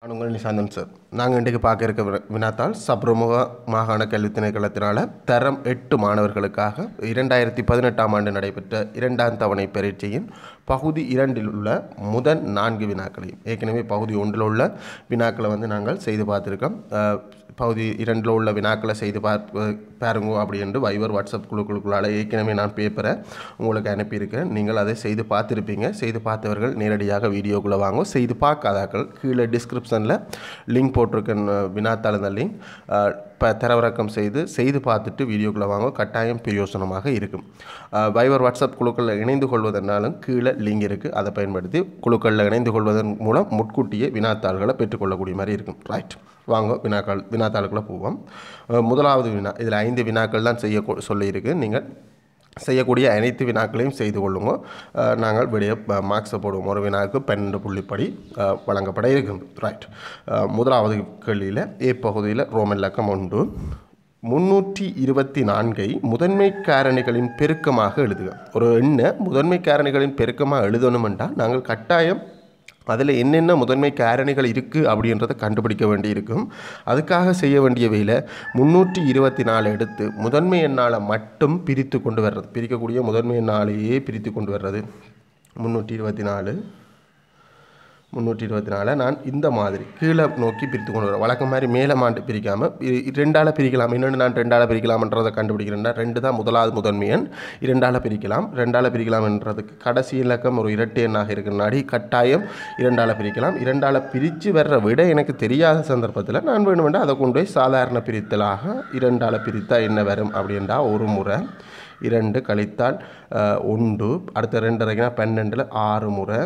நான் உங்கள் நிசாந்தன் சார் நாங்கள் இன்றைக்கு பார்க்க இருக்க வி- வினாத்தாள் சப்ரமுக மாகாண கல்வி திணைக்களத்தினால் தரம் எட்டு மாணவர்களுக்காக இரண்டாயிரத்தி பதினெட்டாம் ஆண்டு நடைபெற்ற இரண்டாம் தவணை பரீட்சையின் பகுதி இரண்டில் உள்ள முதல் நான்கு வினாக்களையும் ஏற்கனவே பகுதி ஒன்றில் உள்ள வினாக்களை வந்து நாங்கள் செய்து பார்த்துருக்கோம் அஹ், பகுதி இரண்டில் உள்ள வினாக்களை செய்து பார்ப்ப பாருங்க அப்படி என்று வைவர் வாட்ஸ்அப் குழுக்களுக்குள்ளால் ஏற்கனவே நான் பேப்பரை உங்களுக்கு அனுப்பியிருக்கேன் நீங்கள் அதை செய்து பார்த்துருப்பீங்க செய்து பார்த்தவர்கள் நேரடியாக வீடியோக்குள்ளே வாங்க செய்து பார்க்காதாக்கள் கீழே டிஸ்கிரிப்ஷனில் லிங்க் போட்டிருக்கேன் அஹ், வினாத்தாள் அந்த லிங்க் இப்போ தரவிறக்கம் செய்து செய்து பார்த்துட்டு வீடியோக்குள்ளே வாங்க கட்டாயம் பிரயோசனமாக இருக்கும் அஹ், வைவர் வாட்ஸ்அப் குழுக்களில் இணைந்து கொள்வதனாலும் கீழே லிங்க் இருக்குது அதை பயன்படுத்தி குழுக்களில் இணைந்து கொள்வதன் மூலம் முட்கூட்டியே வினாத்தாள்களை பெற்றுக்கொள்ளக்கூடிய மாதிரி இருக்கும் ரைட் வாங்க வினாக்கள் வினாத்தாளுக்குள்ளே போவோம் அஹ், முதலாவது வினா இதில் ஐந்து வினாக்கள் தான் செய்ய கொ- சொல்லியிருக்கு நீங்கள் செய்யக்கூடிய அனைத்து வினாக்களையும் செய்து கொள்ளுங்க அஹ், நாங்கள் வெளியே மார்க்ஸை போடுவோம் ஒரு வினாவுக்கு பன்னெண்டு புள்ளிப்படி அஹ், வழங்கப்பட இருக்குது ரைட் முதலாவது கேள்வியில் ஏ பகுதியில் ரோமன் இலக்கம் உண்டு முன்னூற்றி இருபத்தி நான்கை முதன்மை காரணிகளின் பெருக்கமாக எழுதுக ஒரு எண்ணை முதன்மை காரணிகளின் பெருக்கமாக எழுதணுமென்றால் நாங்கள் கட்டாயம் அதில் என்னென்ன முதன்மை காரணிகள் இருக்குது அப்படின்றத கண்டுபிடிக்க வேண்டியிருக்கும் அதுக்காக செய்ய வேண்டிய வேலை முந்நூற்றி இருபத்தி நாலு எடுத்து முதன்மை எண்ணால் மட்டும் பிரித்து கொண்டு வர்றது பிரிக்கக்கூடிய முதன்மை எண்ணாலேயே பிரித்து கொண்டு வர்றது முந்நூற்றி இருபத்தி நாலு முந்நூற்றி இருபத்தி நாலை நான் இந்த மாதிரி கீழே நோக்கி பிரித்து கொண்டு வரேன் வழக்கம் மாதிரி மேலே மாண்டு பிரிக்காமல் ரெண்டால் பிரிக்கலாம் இன்னொன்று நான் ரெண்டால் பிரிக்கலாம்ன்றதை கண்டுபிடிக்கிறேன்னா ரெண்டு தான் முதலாவது முதன்மை எண் இரண்டால் பிரிக்கலாம் ரெண்டால் பிரிக்கலாம்ன்றதுக்கு கடைசி இலக்கம் ஒரு இரட்டை எண்ணாக இருக்கிறனாடி கட்டாயம் இரண்டால் பிரிக்கலாம் இரண்டால் பிரித்து வர்ற விட எனக்கு தெரியாத சந்தர்ப்பத்தில் நான் வேணுமெண்டா அதை கொண்டு போய் சாதாரண பிரித்தலாக இரண்டால் பிரித்தா என்ன வரும் அப்படின்றா ஒரு முறை இரண்டு கழித்தால் அஹ், ஒன்று அடுத்த ரெண்டு வரைக்கும் பன்னெண்டில் ஆறு முறை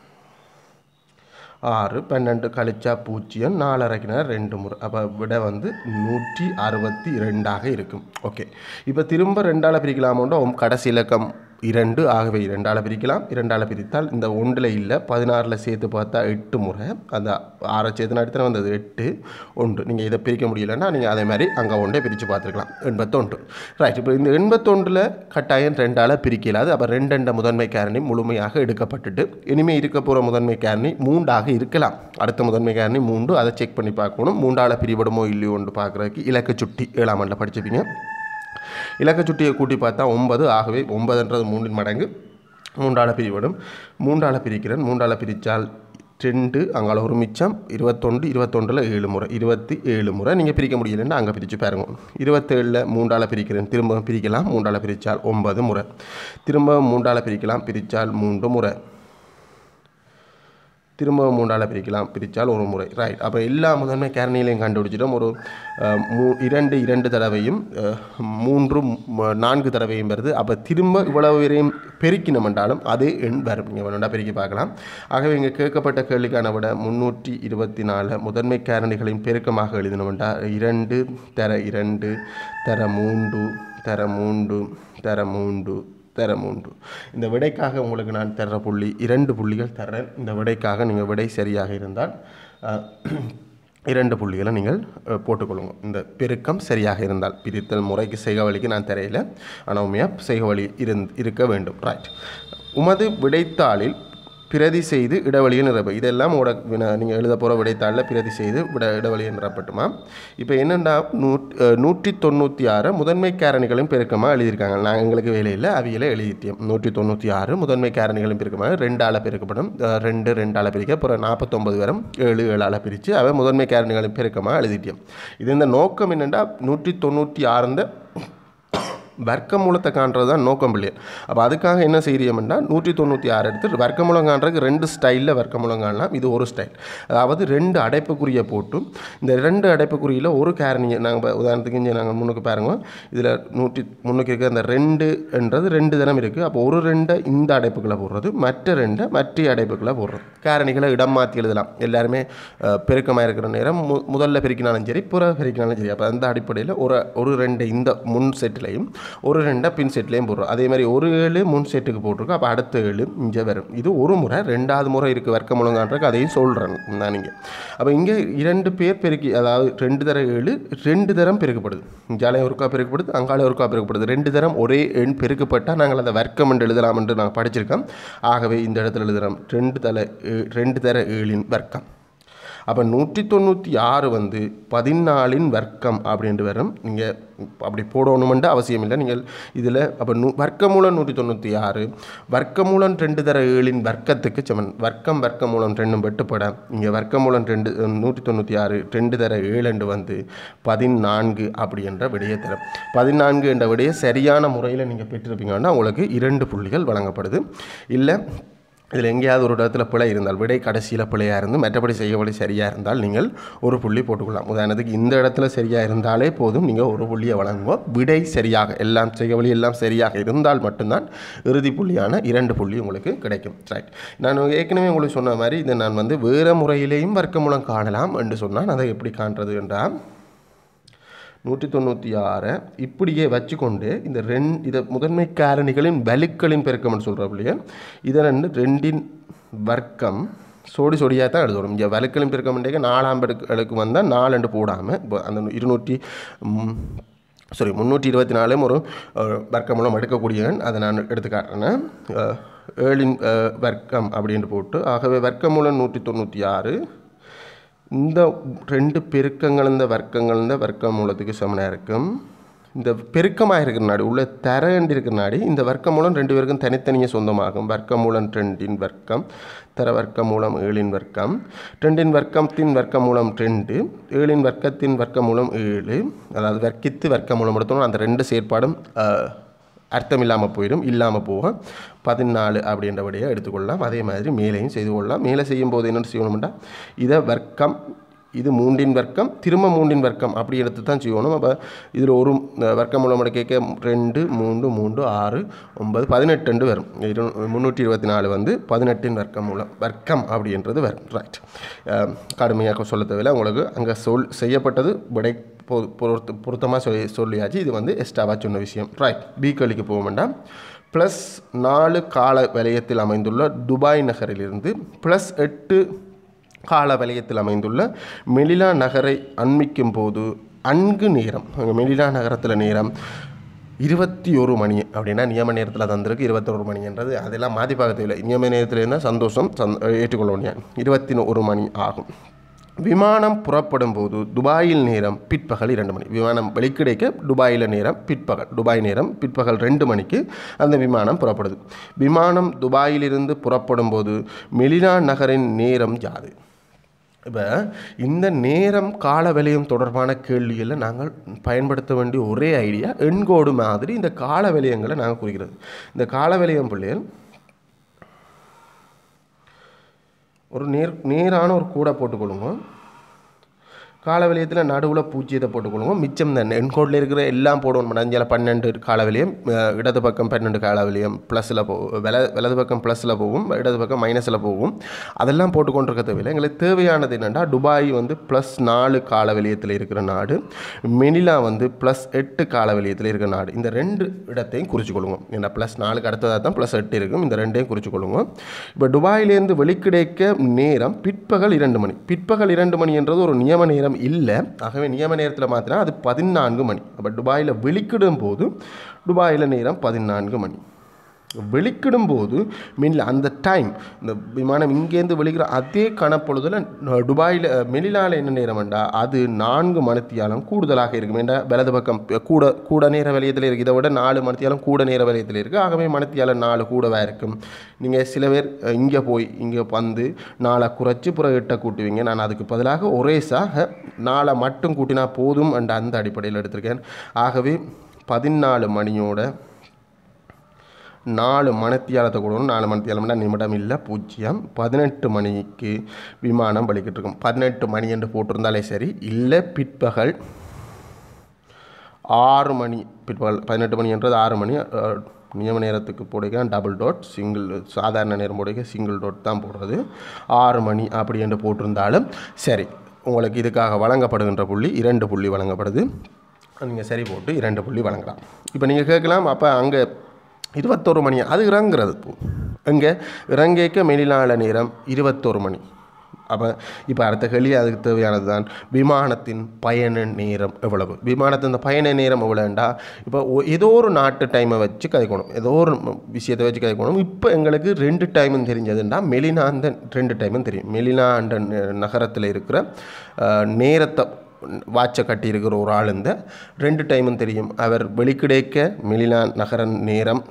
ஆறு பன்னெண்டு கழிச்சா பூஜ்ஜியம் நாலரைக்குனா ரெண்டு முறை அப்போ விட வந்து நூற்றி அறுபத்தி ரெண்டாக இருக்கும் ஓகே இப்போ திரும்ப ரெண்டால் பிரிக்கலாமோண்டோ கடைசி இலக்கம் இரண்டு ஆகவே இரண்டால் பிரிக்கலாம் இரண்டால் பிரித்தால் இந்த ஒன்றில் இல்லை பதினாறில் சேர்த்து பார்த்தா எட்டு முறை அந்த ஆறை சேர்த்து நடத்தின வந்தது எட்டு ஒன்று நீங்கள் இதை பிரிக்க முடியலன்னா நீங்கள் அதே மாதிரி அங்கே ஒன்றே பிரித்து பார்த்துருக்கலாம் எண்பத்தொன்று ரைட் இப்போ இந்த எண்பத்தொன்றில் கட்டாயம் ரெண்டால் பிரிக்கலாது அப்போ ரெண்டெண்ட முதன்மை காரணி முழுமையாக எடுக்கப்பட்டுட்டு இனிமேல் இருக்க போகிற முதன்மை காரணி மூன்றாக இருக்கலாம் அடுத்த முதன்மை காரணி மூன்று அதை செக் பண்ணி பார்க்கணும் மூன்றால் பிரிபடுமோ இல்லையோன்னு பார்க்குறதுக்கு இலக்க சுட்டி ஏழாம் ஆண்டில் படிச்சிருப்பீங்க இலக்க சுட்டியை கூட்டி பார்த்தா ஒன்பது ஆகவே ஒன்பதுன்றது மூன்றின் மடங்கு மூன்றால் பிரிவிடும் மூன்றால் பிரிக்கிறேன் மூன்றால் பிரித்தால் ரெண்டு அங்கால ஒரு மிச்சம் இருபத்தொன்று இருபத்தொன்றில் ஏழு முறை இருபத்தி ஏழு முறை நீங்கள் பிரிக்க முடியலன்னா அங்கே பிரித்து பாருங்க இருபத்தேழில் மூன்றால் பிரிக்கிறேன் திரும்ப பிரிக்கலாம் மூன்றால் பிரித்தால் ஒன்பது முறை திரும்ப மூன்றால் பிரிக்கலாம் பிரித்தால் மூன்று முறை திரும்ப மூன்றால் பிரிக்கலாம் பிரித்தால் ஒரு முறை ரைட் அப்போ எல்லா முதன்மை காரணிகளையும் கண்டுபிடிச்சிட்டோம் ஒரு அஹ், மூ இரண்டு இரண்டு தடவையும் அஹ், மூன்று ம- நான்கு தடவையும் வருது அப்போ திரும்ப இவ்வளவு வரையும் பெருக்கினோம் என்றாலும் அதே எண் வரும் நீங்கள் வேணுண்டா பெருக்கி பார்க்கலாம் ஆகவே இங்கே கேட்கப்பட்ட கேள்விக்கான விட முந்நூற்றி இருபத்தி நாலு முதன்மை காரணிகளின் பெருக்கமாக எழுதினோம் என்றால் இரண்டு தர இரண்டு தர மூன்று தர மூன்று தர மூன்று தர மூன்று இந்த விடைக்காக உங்களுக்கு நான் தர்ற புள்ளி இரண்டு புள்ளிகள் தர்றேன் இந்த விடைக்காக நீங்கள் விடை சரியாக இருந்தால் அஹ், இரண்டு புள்ளிகளை நீங்கள் அஹ், போட்டுக்கொள்ளுங்க இந்த பெருக்கம் சரியாக இருந்தால் பிரித்தல் முறைக்கு செய்க வழிக்கு நான் தெரியல ஆனால் உண்மையாக செய்க வழி இருந் இருக்க வேண்டும் ரைட் உமது விடைத்தாளில் பிரதி செய்து இடைவெளியை நிரப்பு இதெல்லாம் உட நீங்கள் எழுத போகிற விடைத்தாளில் பிரதி செய்து விட இடைவெளியை நிரப்பட்டுமா இப்போ என்னென்னா நூற் அஹ், நூற்றி தொண்ணூற்றி ஆறு முதன்மை காரணிகளும் பெருக்கமாக எழுதியிருக்காங்க நான் எங்களுக்கு வேலையில் அவியலை எழுதிட்டோம் நூற்றி தொண்ணூற்றி ஆறு முதன்மை காரணிகளும் பெருக்கமாக ரெண்டு ஆளை பெருக்கப்படும் அஹ், ரெண்டு ரெண்டு ஆளை பிரிக்க அப்புறம் நாற்பத்தொம்பது வரும் ஏழு ஏழு ஆளை பிரித்து அவன் முதன்மை காரணிகளும் பெருக்கமாக எழுதிட்டோம் இது இந்த நோக்கம் என்னென்னா நூற்றி தொண்ணூற்றி ஆறுந்த வர்க்கமூலத்தை காண்றது தான் நோக்கம் பிள்ளையர் அப்போ அதுக்காக என்ன செய்யறியோம்னா நூற்றி தொண்ணூற்றி ஆறு எடுத்து வர்க்கமூலம் காண்றதுக்கு ரெண்டு ஸ்டைலில் வர்க்கமூலம் காணலாம் இது ஒரு ஸ்டைல் அதாவது ரெண்டு அடைப்புக்குறியை போட்டு இந்த ரெண்டு அடைப்புக்குறியில் ஒரு காரணியை நாங்கள் உதாரணத்துக்கு இங்கே நாங்கள் முன்னுக்கு பாருங்க இதில் நூற்றி முன்னுக்கு இருக்க அந்த ரெண்டு என்றது ரெண்டு தினம் இருக்குது அப்போ ஒரு ரெண்டை இந்த அடைப்புக்குள்ளே போடுறது மற்ற ரெண்டை மற்ற அடைப்புக்குள்ளே போடுறது காரணிகளை இடம் மாற்றி எழுதலாம் எல்லாருமே அஹ், பெருக்கமாக இருக்கிற நேரம் மு முதல்ல பெருக்கினாலும் சரி புற பெருக்கினாலும் சரி அப்போ அந்த அடிப்படையில் ஒரு ஒரு ரெண்டு இந்த முன் செட்டிலையும் ஒரு ரெண்டை பின் செட்லேயும் போடுறோம் அதே மாதிரி ஒரு ஏழு முன் செட்டுக்கு போட்டிருக்கோம் அப்போ அடுத்த ஏழு இங்கே வரும் இது ஒரு முறை ரெண்டாவது முறை இருக்குது வர்க்க முழங்கான்றக்கு அதையும் சொல்கிறேன் நான் இங்கே அப்போ இங்கே இரண்டு பேர் பெருக்கி அதாவது ரெண்டு தர ஏழு ரெண்டு தரம் பெருக்கப்படுது இங்காலே ஒருக்கா பெருக்கப்படுது அங்காலே ஒருக்கா பெருக்கப்படுது ரெண்டு தரம் ஒரே எண் பெருக்கப்பட்டால் நாங்கள் அதை வர்க்கம் என்று எழுதலாம் என்று நாங்கள் படிச்சிருக்கோம் ஆகவே இந்த இடத்துல எழுதுகிறோம் ரெண்டு தலை ஏ- ரெண்டு தர ஏழின் வர்க்கம் அப்போ நூற்றி தொண்ணூற்றி ஆறு வந்து பதினாலின் வர்க்கம் அப்படின்ட்டு வரும் நீங்கள் அப்படி போடணுமென்று அவசியம் இல்லை நீங்கள் இதில் அப்போ நூ வர்க்கமூலம் நூற்றி தொண்ணூற்றி ஆறு வர்க்கமூலம் ரெண்டு தர ஏழின் வர்க்கத்துக்கு சமன் வர்க்கம் வர்க்கமூலம் ரெண்டும் வெட்டுப்பட இங்கே வர்க்கமூலம் ரெண்டு நூற்றி தொண்ணூற்றி ஆறு ரெண்டு தர ஏழு வந்து பதினான்கு அப்படி என்ற விடையை தரும் பதினான்கு என்ற விடையை சரியான முறையில் நீங்கள் பெற்றிருப்பீங்கன்னா உங்களுக்கு இரண்டு புள்ளிகள் வழங்கப்படுது இல்லை இதில் எங்கேயாவது ஒரு இடத்துல பிழை இருந்தால் விடை கடைசியில் பிழையாக இருந்து மற்றபடி செய்ய வழி சரியாக இருந்தால் நீங்கள் ஒரு புள்ளி போட்டுக்கொள்ளலாம் உதாரணத்துக்கு இந்த இடத்துல சரியாக இருந்தாலே போதும் நீங்கள் ஒரு புள்ளியை வழங்குவோம் விடை சரியாக எல்லாம் செய்ய வழி எல்லாம் சரியாக இருந்தால் மட்டும்தான் இறுதி புள்ளியான இரண்டு புள்ளி உங்களுக்கு கிடைக்கும் ரைட் நான் ஏற்கனவே உங்களுக்கு சொன்ன மாதிரி இதை நான் வந்து வேறு முறையிலேயும் வர்க்க மூலம் காணலாம் என்று சொன்னால் அதை எப்படி காண்றது என்றால் நூற்றி தொண்ணூற்றி ஆறை இப்படியே வச்சுக்கொண்டு இந்த ரெண் இதை முதன்மை காரணிகளின் வலுக்களின் பெருக்கம்னு சொல்கிறோம் இல்லையா இதை ரெண்டு ரெண்டின் வர்க்கம் சோடி சோடியாக தான் எழுதணும் இங்கே வலுக்களின் பெருக்கம்ன்றே நாலாம் பெருக்களுக்கு வந்தால் நாலண்டு போடாமல் இப்போ அந்த இருநூற்றி சாரி முந்நூற்றி இருபத்தி நாலும் ஒரு அஹ், வர்க்கம் மூலம் எடுக்கக்கூடியவன் அதை நான் எடுத்து காட்டுறேன் அஹ், ஏழின் அஹ், வர்க்கம் அப்படின்ட்டு போட்டு ஆகவே வர்க்கம் மூலம் நூற்றி தொண்ணூற்றி ஆறு இந்த ரெண்டு பெருக்கங்கள் இந்த வர்க்கங்கள் இந்த வர்க்க மூலத்துக்கு சமனாக இருக்கும் இந்த பெருக்கமாக இருக்கிற நாடு உள்ள தரண்டு இருக்கிற நாடி இந்த வர்க்க மூலம் ரெண்டு பேருக்கும் தனித்தனியாக சொந்தமாகும் வர்க்க மூலம் ரெண்டின் வர்க்கம் தர வர்க்க மூலம் ஏழின் வர்க்கம் ரெண்டின் வர்க்கத்தின் வர்க்க மூலம் ரெண்டு ஏழின் வர்க்கத்தின் வர்க்க மூலம் ஏழு அதாவது வர்க்கித்து வர்க்க மூலம் எடுத்தோம்னா அந்த ரெண்டு செயற்பாடும் ஆஹ், அர்த்தம் இல்லாமல் போயிடும் இல்லாமல் போக பதினாலு அப்படின்றபடியே எடுத்துக்கொள்ளலாம் அதே மாதிரி மேலேயும் செய்து கொள்ளலாம் மேலே செய்யும் போது என்ன செய்யணும்னா இதை வர்க்கம் இது மூன்றின் வர்க்கம் திரும்ப மூன்றின் வர்க்கம் அப்படி எடுத்து தான் செய்யணும் அப்போ இதில் ஒரு அஹ், வர்க்கம் மூலம் கேட்க ரெண்டு மூன்று மூன்று ஆறு ஒன்பது பதினெட்டு வரும் இரு முந்நூற்றி இருபத்தி நாலு வந்து பதினெட்டின் வர்க்கம் மூலம் வர்க்கம் அப்படின்றது வரும் ரைட் கடுமையாக சொல்ல தேவையில்லை உங்களுக்கு அங்கே சொல் செய்யப்பட்டது விடை பொ- பொருத்த பொருத்தமாக சொல்லி சொல்லியாச்சு இது வந்து எக்ஸ்ட்ராவாக சொன்ன விஷயம் ரைட் பி கழிக்கு போக வேண்டாம் ப்ளஸ் நாலு கால வலயத்தில் அமைந்துள்ள துபாய் நகரிலிருந்து ப்ளஸ் எட்டு கால வலயத்தில் அமைந்துள்ள மெலிலா நகரை அண்மிக்கும் போது அன்கு நேரம் அங்கே மெலிலா நகரத்தில் நேரம் இருபத்தி ஒரு மணி அப்படின்னா நியம நேரத்தில் தந்திருக்கு இருபத்தொரு மணின்றது அதெல்லாம் மாற்றி பார்க்க தேவையில்லை நியம நேரத்தில் இருந்தால் சந்தோஷம் சந் ஏற்றுக்கொள்ள முடியாது இருபத்தி ஒரு மணி ஆகும் விமானம் புறப்படும் போது துபாயில் நேரம் பிற்பகல் இரண்டு மணி விமானம் வெளிக்கிடைக்க துபாயில் நேரம் பிற்பகல் துபாய் நேரம் பிற்பகல் ரெண்டு மணிக்கு அந்த விமானம் புறப்படுது விமானம் துபாயிலிருந்து புறப்படும் போது மெலினா நகரின் நேரம் யாது இப்போ இந்த நேரம் கால விலையம் தொடர்பான கேள்விகளில் நாங்கள் பயன்படுத்த வேண்டிய ஒரே ஐடியா எண்கோடு மாதிரி இந்த கால விலையங்களை நாங்கள் குறிக்கிறது இந்த கால விலையம் பிள்ளைகள் ஒரு நேர் நேரான ஒரு கூடை போட்டுக்கொள்ளுங்க கால விலையத்தில் நடுவில் பூஜ்ஜியத்தை போட்டுக்கொள்ளுங்க மிச்சம் தான் என்கோடில் இருக்கிற எல்லாம் போடணும் அஞ்சில் பன்னெண்டு கால விலையம் அஹ், இடது பக்கம் பன்னெண்டு கால விலையம் ப்ளஸில் போ வல வலது பக்கம் ப்ளஸில் போகும் இடது பக்கம் மைனஸில் போகும் அதெல்லாம் போட்டுக்கொண்டிருக்க தேவையில்லை எங்களுக்கு தேவையானது என்னென்னா துபாய் வந்து ப்ளஸ் நாலு கால விலையத்தில் இருக்கிற நாடு மெனிலா வந்து ப்ளஸ் எட்டு கால விலையத்தில் இருக்கிற நாடு இந்த ரெண்டு இடத்தையும் குறிச்சுக்கொள்ளுங்க ஏன்னா ப்ளஸ் நாலுக்கு அடுத்ததாக தான் ப்ளஸ் எட்டு இருக்கும் இந்த ரெண்டையும் குறிச்சுக்கொள்ளுங்க இப்போ துபாயிலேருந்து வெளிக்கிடைக்க நேரம் பிற்பகல் இரண்டு மணி பிற்பகல் இரண்டு மணி என்றது ஒரு நியம நேரம் இல்லை ஆகவே நியம நேரத்தில் மாற்றினா அது பதினான்கு மணி அப்போ துபாயில் வெளிக்கிடும் போது துபாயில் நேரம் பதினான்கு மணி வெளிக்கிடும் போது மீனில் அந்த டைம் இந்த விமானம் இங்கேருந்து வெளிக்கிற அதே கணப்பொழுதில் துபாயில் மெலிலாவில் என்ன நேரம்ண்டா அது நான்கு மணித்தியாலம் கூடுதலாக இருக்கும் ஏன்டா வலது பக்கம் கூட கூட நேர வலயத்தில் இருக்குது இதை விட நாலு மணித்தியாலம் கூட நேர வலயத்தில் இருக்குது ஆகவே மணித்தியாலம் நாலு கூடவாக இருக்கும் நீங்கள் சில பேர் இங்கே போய் இங்கே வந்து நாளை குறைச்சி புற எட்டை கூட்டுவீங்க நான் அதுக்கு பதிலாக ஒரேஸாக நாளை மட்டும் கூட்டினா போதும் என்ற அந்த அடிப்படையில் எடுத்திருக்கேன் ஆகவே பதினாலு மணியோட நாலு மணித்தியாலத்தை கொடுக்கணும் நாலு மணித்தியாலம்னா நிமிடம் இல்லை பூஜ்ஜியம் பதினெட்டு மணிக்கு விமானம் வலிக்கிட்டு இருக்கும் பதினெட்டு மணி என்று போட்டிருந்தாலே சரி இல்லை பிற்பகல் ஆறு மணி பிற்பகல் பதினெட்டு மணி என்றது ஆறு மணி அஹ், நியம நேரத்துக்கு போடுக டபுள் டாட் சிங்கிள் சாதாரண நேரம் போடுக சிங்கிள் டாட் தான் போடுறது ஆறு மணி அப்படி என்று போட்டிருந்தாலும் சரி உங்களுக்கு இதுக்காக வழங்கப்படுகின்ற புள்ளி இரண்டு புள்ளி வழங்கப்படுது நீங்கள் சரி போட்டு இரண்டு புள்ளி வழங்கலாம் இப்போ நீங்கள் கேட்கலாம் அப்போ அங்கே இருபத்தொரு மணி அது இறங்குறது இப்போ இங்கே இறங்கேக்க மெலினால நேரம் இருபத்தொரு மணி அப்போ இப்போ அடுத்த கேள்வி அதுக்கு தேவையானது தான் விமானத்தின் பயண நேரம் எவ்வளவு விமானத்தின் பயண நேரம் எவ்வளோண்டா இப்போ ஒ- ஏதோ ஒரு நாட்டு டைமை வச்சு கதைக்கணும் ஏதோ ஒரு ம- விஷயத்தை வச்சு கதைக்கணும் இப்போ எங்களுக்கு ரெண்டு டைமும் தெரிஞ்சதுன்னா மெலினா அந்த ரெண்டு டைமும் தெரியும் மெலினா அந்த நகரத்தில் இருக்கிற அஹ், நேரத்தை வாட்சை கட்டியிருக்கிற ஒரு ஆள் இந்த ரெண்டு டைமும் தெரியும் அவர் வெளிக்கிடைக்க மெலினா நகரன் நேரம்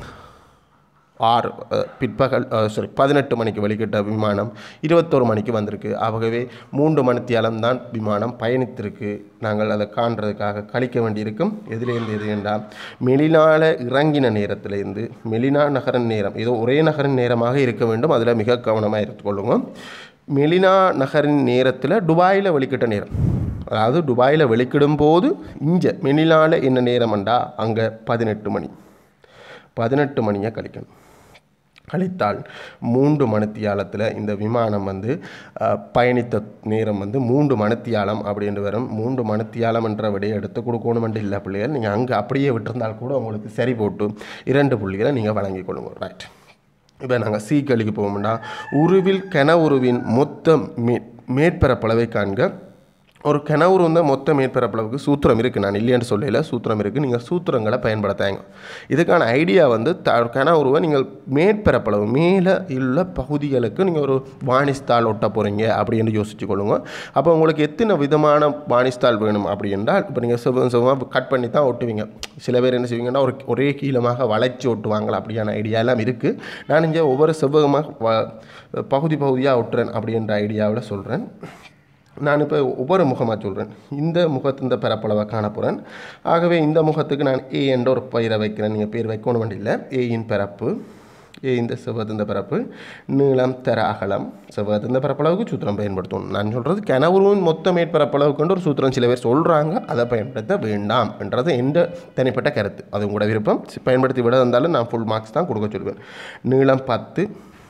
ஆறு அஹ், பிற்பகல் சாரி பதினெட்டு மணிக்கு வெளிக்கிட்ட விமானம் இருபத்தோரு மணிக்கு வந்திருக்கு ஆகவே மூன்று மணித்தியாலம் தான் விமானம் பயணித்திருக்கு நாங்கள் அதை காண்றதுக்காக கழிக்க வேண்டியிருக்கும் எதிலேருந்து எது என்றால் மெலினால இறங்கின நேரத்திலேருந்து மெலினா நகரன் நேரம் ஏதோ ஒரே நகரின் நேரமாக இருக்க வேண்டும் அதில் மிக கவனமாக எடுத்துக்கொள்ளுங்க மெலினா நகரின் நேரத்தில் துபாயில் வெளிக்கிட்ட நேரம் அதாவது துபாயில் வெளிக்கிடும் போது இங்கே மெனிலால என்ன நேரம்ண்டா அங்கே பதினெட்டு மணி பதினெட்டு மணியை கழிக்கணும் கழித்தால் மூன்று மணித்தியாலத்தில் இந்த விமானம் வந்து அஹ், பயணித்த நேரம் வந்து மூன்று மணித்தியாலம் அப்படின்னு வரும் மூன்று மணித்தியாலம் என்ற விடையை எடுத்து கொடுக்கணுமென்று இல்லை பிள்ளைகள் நீங்கள் அங்கே அப்படியே விட்டிருந்தால் கூட உங்களுக்கு சரி போட்டு இரண்டு புள்ளிகளை நீங்கள் வழங்கிக் கொள்ளுங்க ரைட் இப்போ நாங்கள் சி கேள்விக்கு போவோம்னா உருவில் கனவுருவின் மொத்த மே மேற்பரப்பளவை காண்க ஒரு கனவுரு வந்து மொத்த மேற்பரப்பளவுக்கு சூத்திரம் இருக்குது நான் இல்லைன்னு சொல்லல சூத்திரம் இருக்குது நீங்கள் சூத்திரங்களை பயன்படுத்தாங்க இதுக்கான ஐடியா வந்து த கனவுருவை நீங்கள் மேற்பரப்பளவு மேலே உள்ள பகுதிகளுக்கு நீங்கள் ஒரு வாணிஸ்தாள் ஒட்ட போகிறீங்க அப்படின்னு யோசிச்சு கொள்ளுங்க அப்போ உங்களுக்கு எத்தனை விதமான வாணிஸ்தாள் வேணும் அப்படி என்றால் இப்போ நீங்கள் செவ்வம் செவ்வமாக கட் பண்ணி தான் ஒட்டுவீங்க சில பேர் என்ன செய்வீங்கன்னா ஒரு ஒரே கீழமாக வளைச்சி ஒட்டுவாங்களா அப்படியான ஐடியா எல்லாம் இருக்குது நான் இங்கே ஒவ்வொரு செவ்வகமாக வ- பகுதி பகுதியாக ஒட்டுறேன் அப்படின்ற ஐடியாவில் சொல்கிறேன் நான் இப்போ ஒவ்வொரு முகமாக சொல்கிறேன் இந்த முகத்து இந்த பரப்பளவை காண போகிறேன் ஆகவே இந்த முகத்துக்கு நான் ஏ என்ற ஒரு பெயரை வைக்கிறேன் நீங்கள் பேர் வைக்கணும் வேண்டியில்லை ஏயின் பரப்பு ஏ இந்த செவ்வகத்திந்த பரப்பு நீளம் தர அகலம் செவ்வகத்திந்த பரப்பளவுக்கு சூத்திரம் பயன்படுத்தணும் நான் சொல்கிறது கனவுருவின் மொத்த மேற்பரப்பளவுக்கு ஒரு சூத்திரம் சில பேர் சொல்கிறாங்க அதை பயன்படுத்த வேண்டாம் என்றது எந்த தனிப்பட்ட கருத்து அது உங்களோட விருப்பம் பயன்படுத்தி விட இருந்தாலும் நான் ஃபுல் மார்க்ஸ் தான் கொடுக்க சொல்வேன் நீளம் பத்து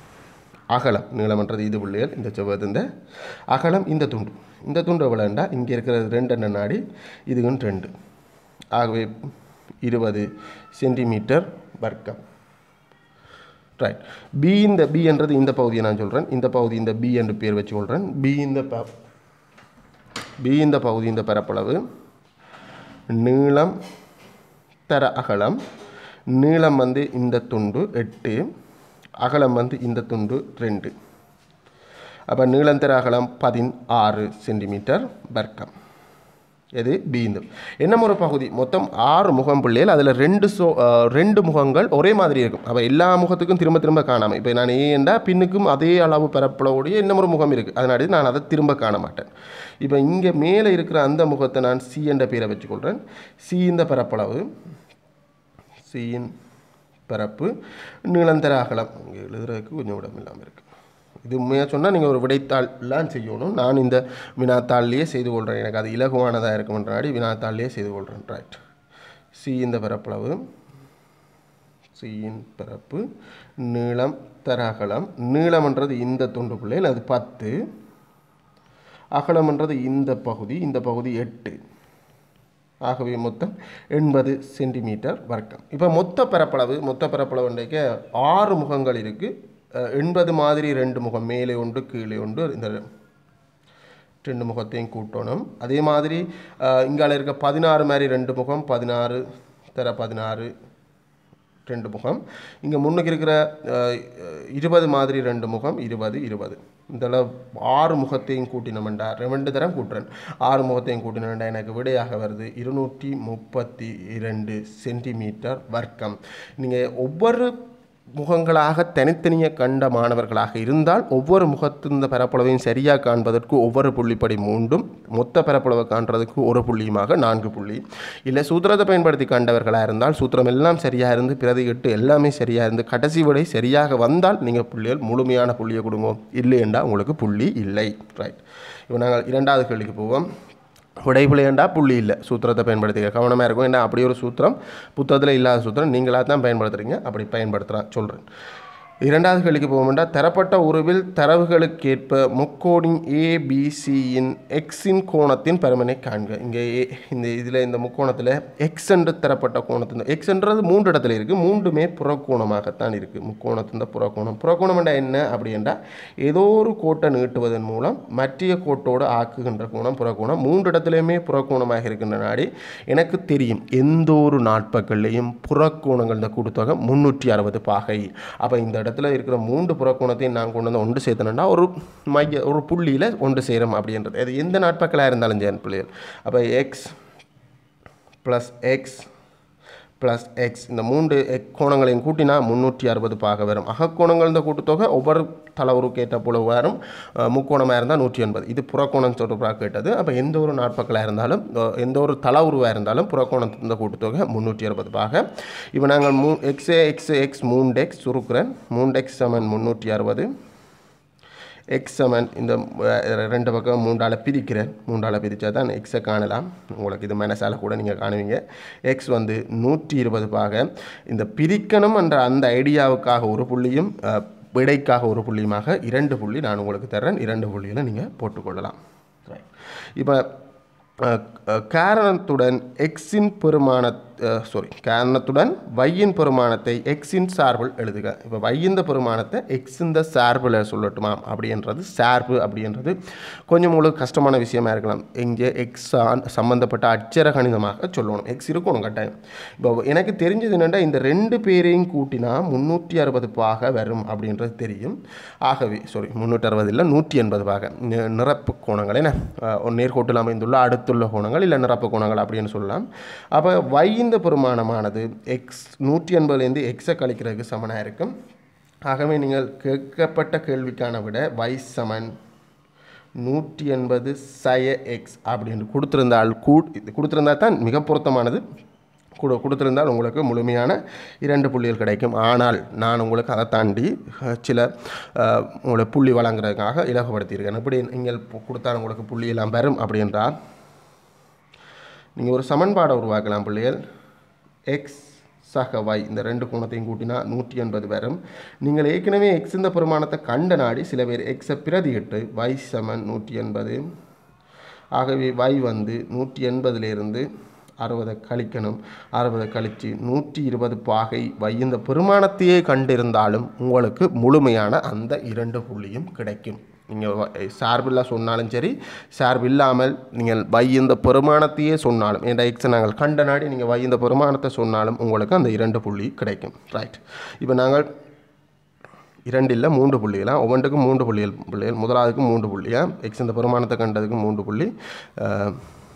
அகலம் நீளம்ன்றது இது புள்ளிகள் இந்த செவ்வகத்து இந்த அகலம் இந்த துண்டு இந்த துண்டு எவ்வளோண்டா இங்கே இருக்கிறது ரெண்டு எண்ண நாடி இதுவும் ரெண்டு ஆகவே இருபது சென்டிமீட்டர் வர்க்கம் ரைட் பி இந்த பி என்றது இந்த பகுதியை நான் சொல்கிறேன் இந்த பகுதி இந்த பி என்று பேர் வச்சு கொள்கிறேன் பி இந்த ப பி இந்த பகுதி இந்த பரப்பளவு நீளம் தர அகலம் நீளம் வந்து இந்த துண்டு எட்டு அகலம் வந்து இந்த துண்டு ரெண்டு அப்போ நீளந்தர அகலம் பதினாறு சென்டிமீட்டர் வர்க்கம் எது பீந்து என்ன ஒரு பகுதி மொத்தம் ஆறு முகம் பிள்ளைகள் அதில் ரெண்டு சோ அஹ், ரெண்டு முகங்கள் ஒரே மாதிரி இருக்கும் அப்போ எல்லா முகத்துக்கும் திரும்ப திரும்ப காணாமல் இப்போ நான் ஏன்டா பின்னுக்கும் அதே அளவு பரப்பளவுடைய என்ன ஒரு முகம் இருக்குது அதனால நான் அதை திரும்ப காண மாட்டேன் இப்போ இங்கே மேலே இருக்கிற அந்த முகத்தை நான் சி என்ற பேரை வச்சுக்கொள்கிறேன் சி இந்த பரப்பளவு சியின் பரப்பு நீளந்தர அகலம் இங்கே எழுதுறதுக்கு கொஞ்சம் இடம் இல்லாமல் இருக்குது இது உண்மையாக சொன்னால் நீங்கள் ஒரு விடைத்தாள்லாம் செய்யணும் நான் இந்த வினாத்தாள்லேயே செய்து கொள்கிறேன் எனக்கு அது இலகுவானதாக இருக்கும்ன்றாடி வினாத்தாள்லேயே செய்து கொள்கிறேன் ரைட் சி இந்த பரப்பளவு சியின் பரப்பு நீளம் தர அகலம் நீளம்ன்றது இந்த துண்டுக்குள்ளே அது பத்து அகலம்ன்றது இந்த பகுதி இந்த பகுதி எட்டு ஆகவே மொத்தம் எண்பது சென்டிமீட்டர் வர்க்கம் இப்போ மொத்த பரப்பளவு மொத்த பரப்பளவு இன்றைக்கு ஆறு முகங்கள் இருக்குது எண்பது மாதிரி ரெண்டு முகம் மேலே ஒன்று கீழே ஒன்று இந்த ரெண்டு முகத்தையும் கூட்டணும் அதே மாதிரி அஹ், இங்கால இருக்க பதினாறு மாதிரி ரெண்டு முகம் பதினாறு தர பதினாறு ரெண்டு முகம் இங்கே முன்னுக்கு இருக்கிற அஹ், இருபது மாதிரி ரெண்டு முகம் இருபது இருபது இதில் ஆறு முகத்தையும் கூட்டினோம்டா ரெண்டு தரம் கூட்டுறேன் ஆறு முகத்தையும் கூட்டினோம்டா எனக்கு விடையாக வருது இருநூற்றி முப்பத்தி இரண்டு சென்டிமீட்டர் வர்க்கம் நீங்கள் ஒவ்வொரு முகங்களாக தனித்தனியாக கண்ட மாணவர்களாக இருந்தால் ஒவ்வொரு முகத்தின் பரப்பளவையும் சரியாக காண்பதற்கு ஒவ்வொரு புள்ளிப்படி மூன்றும் மொத்த பரப்பளவை காண்றதுக்கு ஒரு புள்ளியுமாக நான்கு புள்ளி இல்லை சூத்திரத்தை பயன்படுத்தி கண்டவர்களாக இருந்தால் சூத்திரம் எல்லாம் சரியாக இருந்து பிரதி எட்டு எல்லாமே சரியாக இருந்து கடைசி விடை சரியாக வந்தால் நீங்கள் புள்ளிகள் முழுமையான புள்ளியை கொடுங்க இல்லையென்றா உங்களுக்கு புள்ளி இல்லை ரைட் இப்போ நாங்கள் இரண்டாவது கேள்விக்கு போவோம் விடைப்புலையண்டா புள்ளி இல்லை சூத்திரத்தை பயன்படுத்திக்க கவனமாக இருக்கும் ஏன்னா அப்படி ஒரு சூத்திரம் புத்தகத்தில் இல்லாத சூத்திரம் நீங்களாக தான் பயன்படுத்துகிறீங்க அப்படி பயன்படுத்துகிறேன் சொல்கிறேன் இரண்டாவது கேள்விக்கு போகமெண்டா தரப்பட்ட உருவில் தரவுகளுக்கேற்ப முக்கோணி ஏபிசியின் எக்ஸின் கோணத்தின் பருமனை காண்க இங்கே A இந்த இதில் இந்த முக்கோணத்தில் எக்ஸ் என்று தரப்பட்ட கோணத்தின் எக்ஸ்ன்றது மூன்று இடத்துல இருக்குது மூன்றுமே புறக்கோணமாகத்தான் இருக்குது முக்கோணத்தின் புறக்கோணம் புறக்கோணம் என்றால் என்ன அப்படின்னா ஏதோ ஒரு கோட்டை நீட்டுவதன் மூலம் மற்றிய கோட்டோடு ஆக்குகின்ற கோணம் புறக்கோணம் மூன்று இடத்துலையுமே புறக்கோணமாக இருக்கின்ற நாடி எனக்கு தெரியும் எந்த ஒரு நாட்பக்கள்லையும் புறக்கோணங்கள் இந்த கூட்டுத்தொகை முந்நூற்றி அறுபது பாகை அப்போ இந்த இடத்துல இருக்கிற மூன்று புறக்கோணத்தையும் நான் கொண்டு வந்து ஒன்று சேர்த்தனேன்னா ஒரு மைய ஒரு புள்ளியில் ஒன்று சேரும் அப்படின்றது அது எந்த நாட்பக்களாக இருந்தாலும் சரி பிள்ளைகள் அப்போ x plus x plus x இந்த மூன்று எக் கோணங்களையும் கூட்டினா முந்நூற்றி அறுபது பாக வரும் அகக்கோணங்கள் இந்த கூட்டுத்தொகை ஒவ்வொரு தளவுருக்கு ஏற்ற போல வரும் அஹ், முக்கோணமாக இருந்தால் நூற்றி எண்பது இது புறக்கோணம் தொடர்பாக கேட்டது அப்போ எந்த ஒரு நாட்பக்களாக இருந்தாலும் அஹ், எந்த ஒரு தளவுருவாக இருந்தாலும் புறக்கோணம் இந்த கூட்டுத்தொகை முந்நூற்றி அறுபது பாக இப்போ நாங்கள் மூ எக்ஸ் எக்ஸ் எக்ஸ் மூன்று எக்ஸ் சுருக்குறேன் மூன்று எக்ஸ் சமன் முந்நூற்றி அறுபது எக்ஸ் சமன் இந்த அஹ், ரெண்டு பக்கம் மூன்றால் பிரிக்கிறேன் மூன்றால் பிரித்தா தான் எக்ஸை காணலாம் உங்களுக்கு இது மனசால கூட நீங்கள் காணுவீங்க எக்ஸ் வந்து நூற்றி இருபது பாக இந்த பிரிக்கணும் என்ற அந்த ஐடியாவுக்காக ஒரு புள்ளியும் அஹ், விடைக்காக ஒரு புள்ளியுமாக இரண்டு புள்ளி நான் உங்களுக்கு தர்றேன் இரண்டு புள்ளியில் நீங்கள் போட்டுக்கொள்ளலாம் இப்போ அஹ், அஹ், காரணத்துடன் எக்ஸின் பெருமான சாரி காரணத்துடன் வையின் பெருமானத்தை எக்ஸின் சார்பில் எழுதுக இப்போ வையிந்த பெருமானத்தை எக்ஸிந்த சார்பில் சொல்லட்டுமா அப்படின்றது சார்பு அப்படின்றது கொஞ்சம் உங்களுக்கு கஷ்டமான விஷயமா இருக்கலாம் இங்கே எக்ஸ் சம்மந்தப்பட்ட அட்சர கணிதமாக சொல்லணும் எக்ஸ் இருக்கணும் கட்டாயம் இப்போ எனக்கு தெரிஞ்சது என்னென்னா இந்த ரெண்டு பேரையும் கூட்டினா முந்நூற்றி அறுபது பாக வரும் அப்படின்றது தெரியும் ஆகவே சாரி முந்நூற்றி அறுபது இல்லை நூற்றி எண்பது பாக நி- நிரப்பு கோணங்கள் என்ன அஹ், ஒரு நேர்கோட்டில் அமைந்துள்ள அடுத்துள்ள கோணங்கள் இல்லை நிரப்பு கோணங்கள் அப்படின்னு சொல்லலாம் அப்போ வையின் இந்த பெருமானமானது எக்ஸ் நூற்றி எண்பதுலேருந்து எக்ஸை கழிக்கிறதுக்கு சமனாக இருக்கும் ஆகவே நீங்கள் கேட்கப்பட்ட கேள்விக்கான விட y சமன் நூற்றி எண்பது சய எக்ஸ் அப்படின்னு கொடுத்துருந்தால் கூ இது கொடுத்துருந்தா தான் மிக பொருத்தமானது கொடு கொடுத்துருந்தால் உங்களுக்கு முழுமையான இரண்டு புள்ளிகள் கிடைக்கும் ஆனால் நான் உங்களுக்கு அதை தாண்டி அஹ், சில அஹ், உங்களை புள்ளி வழங்குறதுக்காக இலகுபடுத்தியிருக்கேன் இப்படி நீங்கள் பு- கொடுத்தா உங்களுக்கு புள்ளி எல்லாம் வரும் அப்படின்றால் நீங்கள் ஒரு சமன்பாடை உருவாக்கலாம் பிள்ளைகள் எக்ஸ் சக y இந்த ரெண்டு கோணத்தையும் கூட்டினா நூற்றி எண்பது வரும் நீங்கள் ஏற்கனவே எக்ஸ் இந்த பெருமானத்தை கண்ட நாடி சில பேர் எக்ஸை பிரதியிட்டு y சமன் நூற்றி எண்பது ஆகவே y வந்து நூற்றி எண்பதுலேருந்து அறுபதை கழிக்கணும் அறுபதை கழித்து நூற்றி இருபது பாகை வை இந்த பெருமானத்தையே கண்டிருந்தாலும் உங்களுக்கு முழுமையான அந்த இரண்டு புள்ளியும் கிடைக்கும் நீங்கள் சார்பில்லா சொன்னாலும் சரி சார்பு இல்லாமல் நீங்கள் வை இந்த பெருமானத்தையே சொன்னாலும் என்ற எக்ஸை நாங்கள் கண்ட நாடி நீங்கள் வை இந்த பெருமானத்தை சொன்னாலும் உங்களுக்கு அந்த இரண்டு புள்ளி கிடைக்கும் ரைட் இப்போ நாங்கள் இரண்டு இல்லை மூன்று புள்ளிகளாம் ஒவ்வொன்றுக்கும் மூன்று புள்ளிகள் புள்ளிகள் முதலாவதுக்கு மூன்று புள்ளியா எக்ஸ் இந்த பெருமானத்தை கண்டதுக்கு மூன்று புள்ளி அஹ்,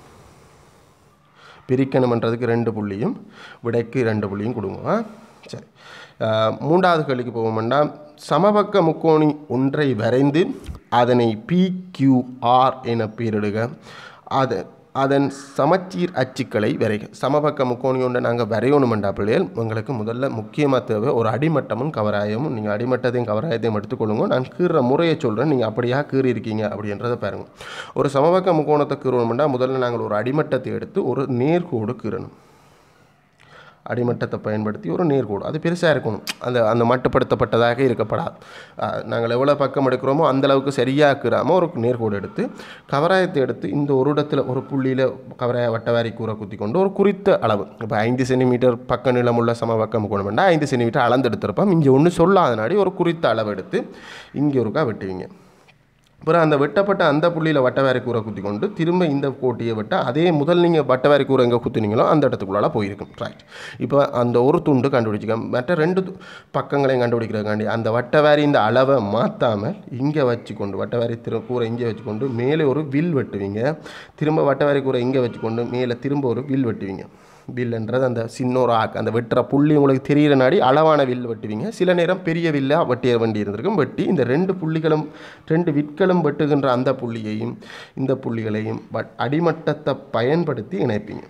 பிரிக்கணுமன்றதுக்கு ரெண்டு புள்ளியும் விடைக்கு ரெண்டு புள்ளியும் கொடுங்க ஆ? சரி அஹ், மூன்றாவது கேள்விக்கு போவோம்னா சமபக்க முக்கோணி ஒன்றை வரைந்து அதனை பிக்யூஆர் என பெயரிடுக அது அதன் சமச்சீர் அச்சுக்களை வரைக சமபக்க முக்கோணி ஒன்றை நாங்கள் வரையணுமெண்டா பிள்ளைகள் உங்களுக்கு முதல்ல முக்கியமாக தேவை ஒரு அடிமட்டமும் கவராயமும் நீங்கள் அடிமட்டத்தையும் கவராயத்தையும் எடுத்துக்கொள்ளுங்க நான் கீறுற முறையை சொல்கிறேன் நீங்கள் அப்படியா கீறி இருக்கீங்க அப்படின்றத பாருங்கள் ஒரு சமபக்க முக்கோணத்தை கீறணுமெண்டா முதல்ல நாங்கள் ஒரு அடிமட்டத்தை எடுத்து ஒரு நேர்கோடு கீறணும் அடிமட்டத்தை பயன்படுத்தி ஒரு நேர்கோடு அது பெருசாக இருக்கணும் அந்த அந்த மட்டுப்படுத்தப்பட்டதாக இருக்கப்படாது அஹ், நாங்கள் எவ்வளோ பக்கம் எடுக்கிறோமோ அந்த அளவுக்கு சரியாக்குறாமல் ஒரு நேர்கோடு எடுத்து கவராயத்தை எடுத்து இந்த ஒரு இடத்துல ஒரு புள்ளியில் கவராய வட்டவாரி கூரை குத்தி கொண்டு ஒரு குறித்த அளவு இப்போ ஐந்து சென்டிமீட்டர் பக்க நீளமுள்ள சம பக்கம் கொண்டு வேண்டாம் ஐந்து சென்டிமீட்டர் அளந்து எடுத்திருப்போம் இங்கே ஒன்று சொல்லாதனாடி ஒரு குறித்த அளவு எடுத்து இங்கே ஒருக்கா வெட்டுவீங்க அப்புறம் அந்த வெட்டப்பட்ட அந்த புள்ளியில் வட்டவாரி கூரை குத்தி கொண்டு திரும்ப இந்த கோட்டியை வெட்ட அதே முதல் நீங்கள் வட்டவாரி கூரை எங்கே குத்துனீங்களோ அந்த இடத்துக்குள்ளால போயிருக்கும் ரைட் இப்போ அந்த ஒரு துண்டு கண்டுபிடிச்சிக்க மற்ற ரெண்டு து- பக்கங்களையும் கண்டுபிடிக்கிறதுக்காண்டி அந்த வட்டவாரி இந்த அளவை மாற்றாமல் இங்கே வச்சுக்கொண்டு வட்டவாரி திரு கூரை இங்கே வச்சுக்கொண்டு மேலே ஒரு வில் வெட்டுவீங்க திரும்ப வட்டவாரி கூரை இங்கே வச்சுக்கொண்டு மேலே திரும்ப ஒரு வில் வெட்டுவீங்க வில்லுன்றது அந்த சின்ன ஒரு ஆக்கு அந்த வெட்டுற புள்ளி உங்களுக்கு தெரிகிற நாடி அளவான வில் வெட்டுவீங்க சில நேரம் பெரிய வில்லா வெட்டிய வேண்டி இருந்திருக்கும் வெட்டி இந்த ரெண்டு புள்ளிகளும் ரெண்டு விற்களும் வெட்டுகின்ற அந்த புள்ளியையும் இந்த புள்ளிகளையும் வட் அடிமட்டத்தை பயன்படுத்தி இணைப்பீங்க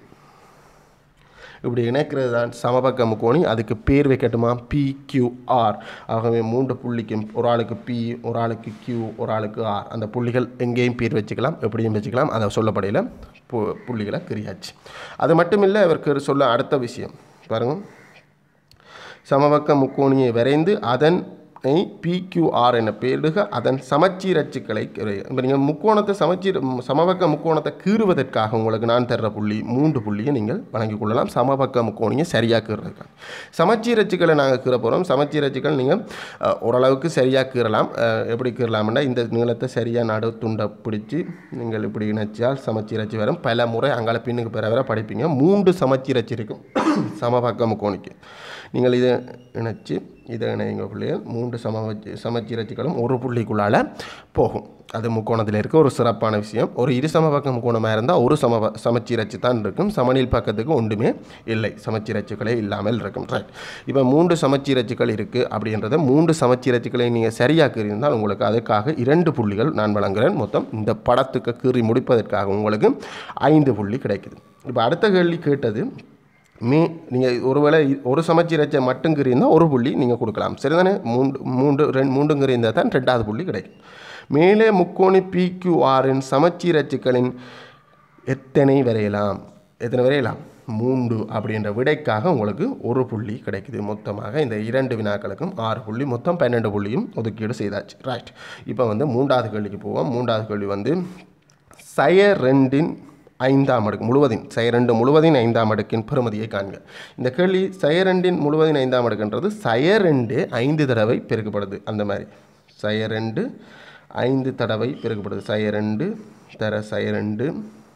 இப்படி இணைக்கிறது தான் சமபக்க முக்கோணி அதுக்கு பேர் வைக்கட்டுமா பிக்யூஆர் ஆகவே மூன்று புள்ளிக்கும் ஒரு ஆளுக்கு பி ஒரு ஆளுக்கு கியூ ஒரு ஆளுக்கு ஆர் அந்த புள்ளிகள் எங்கேயும் பேர் வச்சுக்கலாம் எப்படியும் வச்சுக்கலாம் அதை சொல்லப்படையில் பு புள்ளிகளை கிரியாச்சு அது மட்டும் இல்லை அவருக்கு சொல்ல அடுத்த விஷயம் பாருங்கள் சமபக்க முக்கோணியை வரைந்து அதன் ஐ பிக்யூஆர் என பெயரிடுக அதன் சமச்சீர் அச்சுக்களை இப்போ நீங்கள் முக்கோணத்தை சமச்சீர் ம், சமபக்க முக்கோணத்தை கீறுவதற்காக உங்களுக்கு நான் தர்ற புள்ளி மூன்று புள்ளியை நீங்கள் வழங்கிக் கொள்ளலாம் சமபக்க முக்கோணியை சரியாக கீறுறதுக்காக சமச்சீர் அச்சுக்களை நாங்கள் கீற போகிறோம் சமச்சீர் அச்சுக்கள் நீங்கள் அஹ், ஓரளவுக்கு சரியாக கீறலாம் அஹ், எப்படி கீறலாம்னா இந்த நீளத்தை சரியாக நடு துண்டை பிடிச்சி நீங்கள் இப்படி இணைச்சால் சமச்சீர் அச்சு வரும் பல முறை அங்கால பின்னுக்கு பெற வர படிப்பீங்க மூன்று சமச்சீர் அச்சு இருக்கும் சமபக்க முக்கோணிக்கு நீங்கள் இதை இணைச்சு இதை இணைங்க பிள்ளைகள் மூன்று சம சமச்சீர் அச்சுக்களும் ஒரு புள்ளிக்குள்ளால் போகும் அது முக்கோணத்தில் இருக்க ஒரு சிறப்பான விஷயம் ஒரு இரு சமபக்க முக்கோணமாக இருந்தால் ஒரு சம சமச்சீர் அச்சு தான் இருக்கும் சமநீள் பக்கத்துக்கு ஒன்றுமே இல்லை சமச்சீர் அச்சுக்களே இல்லாமல் இருக்கும் ரைட் இப்போ மூன்று சமச்சீர் அச்சுக்கள் இருக்குது அப்படின்றத மூன்று சமச்சீர் அச்சுக்களை நீங்கள் சரியாக இருந்தால் உங்களுக்கு அதுக்காக இரண்டு புள்ளிகள் நான் வழங்குகிறேன் மொத்தம் இந்த படத்துக்கு கீறி முடிப்பதற்காக உங்களுக்கு ஐந்து புள்ளி கிடைக்குது இப்போ அடுத்த கேள்வி கேட்டது மீ நீங்கள் ஒருவேளை இ- ஒரு சமச்சீரச்சை மட்டும் இருந்தால் ஒரு புள்ளி நீங்கள் கொடுக்கலாம் சரிதானே மூன்று மூன்று ரெண்டு மூன்றுங்கிற இருந்தால் தான் ரெண்டாவது புள்ளி கிடைக்கும் மேலே முக்கோணி பிக்யூஆரின் சமச்சீரச்சுக்களின் எத்தனை வரையலாம் எத்தனை வரையலாம் மூன்று அப்படின்ற விடைக்காக உங்களுக்கு ஒரு புள்ளி கிடைக்குது மொத்தமாக இந்த இரண்டு வினாக்களுக்கும் ஆறு புள்ளி மொத்தம் பன்னெண்டு புள்ளியும் ஒதுக்கீடு செய்தாச்சு ரைட் இப்போ வந்து மூன்றாவது கேள்விக்கு போவோம் மூன்றாவது கேள்வி வந்து சய ரெண்டின் ஐந்தாம் அடுக்கு முழுவதின் சயரண்டு முழுவதின் ஐந்தாம் அடுக்கின் பெறுமதியை காண்க இந்த கேள்வி சயரண்டின் முழுவதின் ஐந்தாம் அடுக்குன்றது சயரெண்டு ஐந்து தடவை பெருக்கப்படுது அந்த மாதிரி சயரெண்டு ஐந்து தடவை பெருக்கப்படுது சயரெண்டு தர சயரெண்டு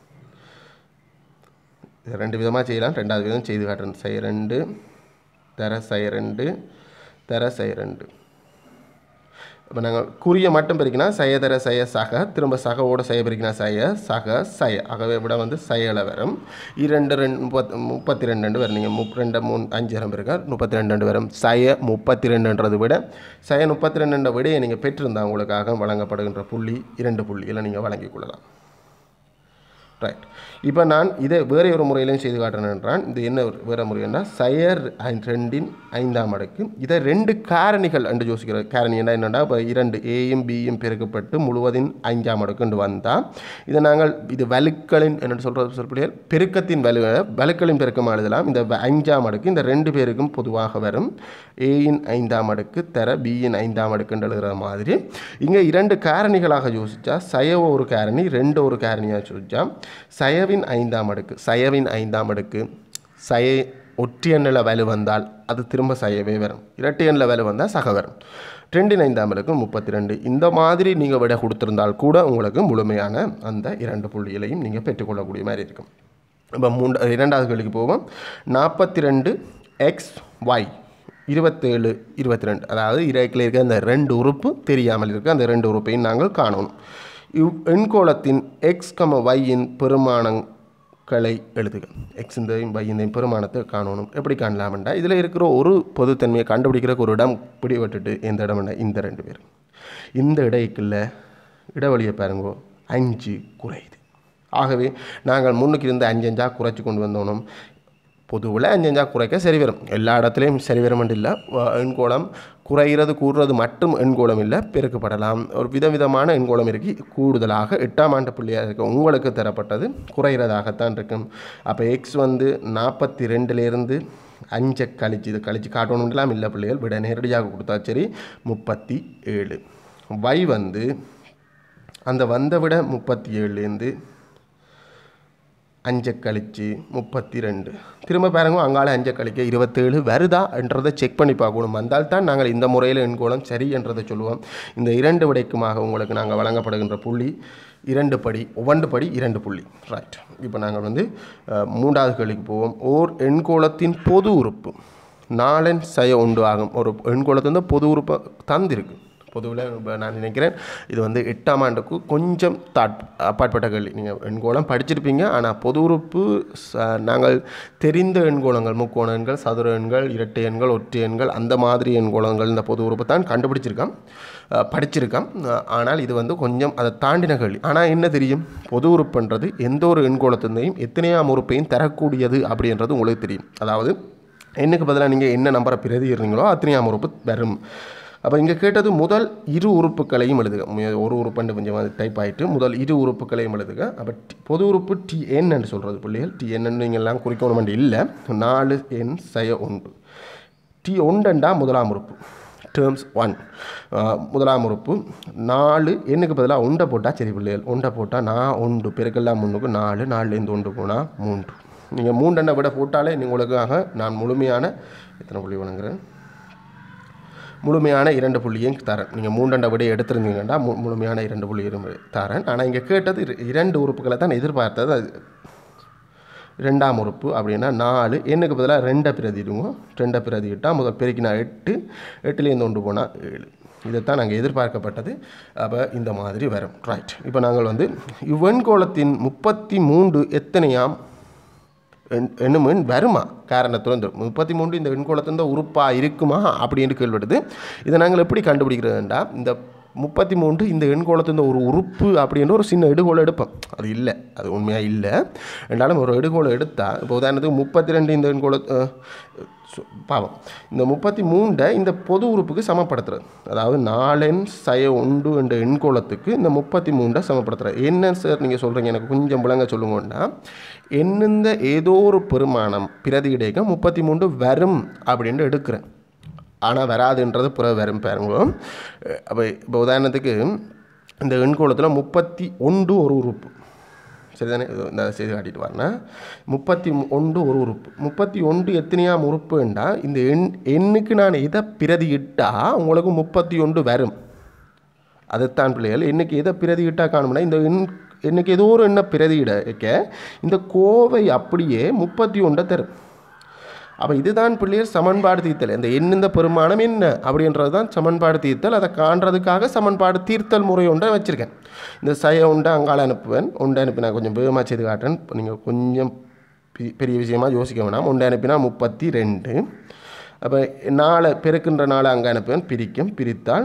இது ரெண்டு விதமாக செய்யலாம் ரெண்டாவது விதம் செய்து காட்டுறேன் சயரெண்டு தர சயரெண்டு தர சயரெண்டு இப்போ நாங்கள் குறிய மட்டும் பெருக்கினா சயதர சய சக திரும்ப சகவோட சய பெருக்கினா சய சக சய ஆகவே விட வந்து சயல வரும் இரண்டு ரெண்டு முப்பத் முப்பத்தி ரெண்டு ரெண்டு வரும் நீங்கள் முப் ரெண்டு மூணு அஞ்சு இடம் இருக்கா முப்பத்தி ரெண்டு ரெண்டு வரும் சய முப்பத்தி ரெண்டுன்றது விட சய முப்பத்தி ரெண்டு விடையை நீங்கள் பெற்றிருந்தா உங்களுக்காக வழங்கப்படுகின்ற புள்ளி இரண்டு புள்ளிகளை நீங்கள் வழங்கிக் கொள்ளலாம் ரைட் இப்போ நான் இதை வேறு ஒரு முறையிலையும் செய்து காட்டுறேன் என்றான் இது என்ன ஒரு வேறு முறைன்னா சயர் ஐ- ரெண்டின் ஐந்தாம் அடுக்கு இதை ரெண்டு காரணிகள் என்று யோசிக்கிறது காரணி என்ன என்னென்னா இப்போ இரண்டு ஏயும் பியும் பெருக்கப்பட்டு முழுவதின் ஐந்தாம் அடுக்குன்னு வந்தால் இதை நாங்கள் இது வலுக்களின் என்ன சொல்கிறது சொல்லக்கூடிய பெருக்கத்தின் வலு வலுக்களின் பெருக்கமாக எழுதலாம் இந்த வ- ஐந்தாம் அடுக்கு இந்த ரெண்டு பேருக்கும் பொதுவாக வரும் ஏயின் ஐந்தாம் அடுக்கு தர பியின் ஐந்தாம் அடுக்குன்னு எழுதுகிற மாதிரி இங்கே இரண்டு காரணிகளாக யோசிச்சா சயவ ஒரு காரணி ரெண்டு ஒரு காரணியாக யோசிச்சா சயவின் ஐந்தாம் அடுக்கு சயவின் ஐந்தாம் அடுக்கு சய ஒற்றியண்ணில் வலு வந்தால் அது திரும்ப சயவே வரும் இரட்டையண்ணில் வலு வந்தால் சக வரும் ரெண்டின் ஐந்தாம் அடுக்கு முப்பத்தி ரெண்டு இந்த மாதிரி நீங்கள் விட கொடுத்துருந்தால் கூட உங்களுக்கு முழுமையான அந்த இரண்டு புள்ளிகளையும் நீங்கள் பெற்றுக்கொள்ளக்கூடிய மாதிரி இருக்கும் இப்போ மூன்று இரண்டாவது கேள்விக்கு போவோம் நாற்பத்தி ரெண்டு எக்ஸ் ஒய் இருபத்தேழு இருபத்தி ரெண்டு அதாவது இறைக்கில் இருக்க அந்த ரெண்டு உறுப்பு தெரியாமல் இருக்க அந்த ரெண்டு உறுப்பையும் நாங்கள் காணணும் இவ் எண்கோளத்தின் எக்ஸ் கம ஒய்யின் பெருமானங்களை எழுதுக எக்ஸ் இந்த ஒய்யின் பெருமானத்தை காணணும் எப்படி காணலாம்டா இதில் இருக்கிற ஒரு பொதுத்தன்மையை கண்டுபிடிக்கிறதுக்கு ஒரு இடம் பிடிபட்டுட்டு எந்த இடம்னா இந்த ரெண்டு பேர் இந்த இடைக்குள்ள இடைவெளியை பாருங்கோ அஞ்சு குறையுது ஆகவே நாங்கள் முன்னுக்கு இருந்து அஞ்சு அஞ்சா குறைச்சி கொண்டு வந்தோனும் பொதுவில் அஞ்சஞ்சா குறைக்க சரி வரும் எல்லா இடத்துலையும் சரி வரும் இல்லை வ- எண்கோளம் குறைகிறது கூடுறது மட்டும் எண்கோளம் இல்லை பெருக்கப்படலாம் ஒரு விதவிதமான எண்கோளம் இருக்கு கூடுதலாக எட்டாம் ஆண்டு பிள்ளையாக இருக்க உங்களுக்கு தரப்பட்டது குறைகிறதாகத்தான் இருக்கும் அப்போ எக்ஸ் வந்து நாற்பத்தி ரெண்டுலேருந்து அஞ்சை கழிச்சு இது கழிச்சு காட்டணும்லாம் இல்லை பிள்ளைகள் விட நேரடியாக கொடுத்தா சரி முப்பத்தி ஏழு y வந்து அந்த வந்த விட முப்பத்தி ஏழுலேருந்து அஞ்சை கழிச்சு முப்பத்தி ரெண்டு திரும்ப பாருங்க அங்கால அஞ்சை கழிக்க இருபத்தேழு வருதா என்றதை செக் பண்ணி பார்க்கணும் வந்தால் தான் நாங்கள் இந்த முறையில் எண்கோளம் சரி என்றதை சொல்லுவோம் இந்த இரண்டு விடைக்குமாக உங்களுக்கு நாங்கள் வழங்கப்படுகின்ற புள்ளி இரண்டு படி ஒவ்வொன்று படி இரண்டு புள்ளி ரைட் இப்போ நாங்கள் வந்து அஹ், மூன்றாவது கேள்விக்கு போவோம் ஓர் எண்கோளத்தின் பொது உறுப்பு நாலன் சய உண்டு ஆகும் ஒரு எண்கோளத்து வந்து பொது உறுப்பை தந்திருக்கு பொதுவில் இப்போ நான் நினைக்கிறேன் இது வந்து எட்டாம் ஆண்டுக்கு கொஞ்சம் தாட் அப்பாற்பட்ட கேள்வி நீங்கள் எண்கோளம் படிச்சிருப்பீங்க ஆனால் பொது உறுப்பு ச- நாங்கள் தெரிந்த எண்கோளங்கள் முக்கோண எண்கள் சதுர எண்கள் இரட்டை எண்கள் ஒற்றை எண்கள் அந்த மாதிரி எண்கோளங்கள் இந்த பொது உறுப்பு தான் கண்டுபிடிச்சிருக்கான் அஹ், படிச்சிருக்கான் அஹ், ஆனால் இது வந்து கொஞ்சம் அதை தாண்டின கேள்வி ஆனால் என்ன தெரியும் பொது உறுப்புன்றது எந்த ஒரு எண்கோளத்தினையும் எத்தனையாம் உறுப்பையும் தரக்கூடியது அப்படின்றது உங்களுக்கு தெரியும் அதாவது எண்ணுக்கு பதிலாக நீங்கள் என்ன நம்பரை பிரதிடுறீங்களோ அத்தனையாம் உறுப்பு வரும் அப்போ இங்கே கேட்டது முதல் இரு உறுப்புகளையும் எழுதுக மு- ஒரு உறுப்புன்னு கொஞ்சம் டைப் ஆகிட்டு முதல் இரு உறுப்புகளையும் எழுதுக அப்போ டி- பொது உறுப்பு டி என் என்று சொல்கிறது பிள்ளைகள் டி என்னன்னு நீங்கள் எல்லாம் குறிக்கணும் இல்லை நாலு எண் சய ஒன்று டி ஒன்றண்டா முதலாம் உறுப்பு டேர்ம்ஸ் ஒன் முதலாம் உறுப்பு நாலு எண்ணுக்கு பதிலாக ஒண்டை போட்டால் சரி பிள்ளைகள் ஒண்டை போட்டால் நான் ஒன்று பெருக்கெல்லாம் முன்னுக்கு நாலு நாலுலேருந்து ஒன்று போனால் மூன்று நீங்கள் மூண்டெண்ணை விட போட்டாலே நீ உங்களுக்காக நான் முழுமையான எத்தனை புள்ளி வணங்குறேன் முழுமையான இரண்டு புள்ளியும் தரேன் நீங்கள் மூண்டண்ட விட எடுத்திருந்தீங்கன்னா மு முழுமையான இரண்டு புள்ளியும் தரேன் ஆனால் இங்கே கேட்டது இரு- இரண்டு உறுப்புகளை தான் எதிர்பார்த்தது அது ரெண்டாம் உறுப்பு அப்படின்னா நாலு எண்ணுக்கு பதிலாக ரெண்டை பிரதிடுவோம் ரெண்டை பிரதியிட்டால் முதல் பெருக்கினா எட்டு எட்டுலேருந்து ஒன்று போனால் ஏழு இதைத்தான் நாங்கள் எதிர்பார்க்கப்பட்டது அப்போ இந்த மாதிரி வரும் ரைட் இப்போ நாங்கள் வந்து இவ்வெண்கோளத்தின் முப்பத்தி மூன்று எத்தனையாம் எண் என்னும் எண் வருமா காரணத்துடன் இந்த முப்பத்தி மூன்று இந்த எண்கோளத்தின் உறுப்பாக இருக்குமா அப்படின்னு கேள்விடுது இதை நாங்கள் எப்படி கண்டுபிடிக்கிறதுண்டா இந்த முப்பத்தி மூன்று இந்த எண்கோளத்தின் ஒரு உறுப்பு அப்படின்ற ஒரு சின்ன எடுகோலை எடுப்போம் அது இல்லை அது உண்மையாக இல்லை ரெண்டாலும் ஒரு எடுகோலை எடுத்தால் இப்போ உதாரணத்துக்கு முப்பத்தி ரெண்டு இந்த எண்கோள அஹ், சு- பாவம் இந்த முப்பத்தி மூண்டை இந்த பொது உறுப்புக்கு சமப்படுத்துறது அதாவது நாலெண் சய உண்டு என்ற எண்கோளத்துக்கு இந்த முப்பத்தி மூண்டை சமப்படுத்துறது என்ன சார் நீங்கள் சொல்கிறீங்க எனக்கு கொஞ்சம் விளங்க சொல்லுங்கன்னா என்னெந்த ஏதோ ஒரு பெருமானம் பிரதியிடைக்க முப்பத்தி மூன்று வரும் அப்படின்னு எடுக்கிறேன் ஆனால் வராதுன்றது புற வரும் பாருங்க அப்போ இப்போ உதாரணத்துக்கு இந்த எண்கோளத்தில் முப்பத்தி ஒன்று ஒரு உறுப்பு சரிதானே இதோ இந்த செய்தி காட்டிட்டு வரேன் முப்பத்தி ஒன்று ஒரு உறுப்பு முப்பத்தி ஒன்று எத்தனையாம் உறுப்புண்டா இந்த எண் எண்ணுக்கு நான் எதை பிரதியிட்டா உங்களுக்கு முப்பத்தி ஒன்று வரும் அதுதான் பிள்ளைகள் என்னைக்கு எதை பிரதியிட்டா காணும்னா இந்த எண் என்னைக்கு ஏதோ ஒரு எண்ணை பிரதியிட வைக்க இந்த கோவை அப்படியே முப்பத்தி ஒன்றை தரும் அப்போ இதுதான் பிள்ளையர் சமன்பாடு தீர்த்தல் இந்த எண்ணிந்த பெருமானம் என்ன அப்படின்றது தான் சமன்பாடு தீர்த்தல் அதை காண்றதுக்காக சமன்பாடு தீர்த்தல் முறை ஒன்றை வச்சுருக்கேன் இந்த சய உண்டை அங்கால அனுப்புவேன் உண்டை அனுப்பினா கொஞ்சம் வேகமாக செய்து காட்டுறேன் நீங்கள் கொஞ்சம் பெ- பெரிய விஷயமா யோசிக்க வேணாம் உண்டை அனுப்பினா முப்பத்தி ரெண்டு அப்போ நாளை பெருக்கின்ற நாளை அங்கே அனுப்புவேன் பிரிக்கும் பிரித்தால்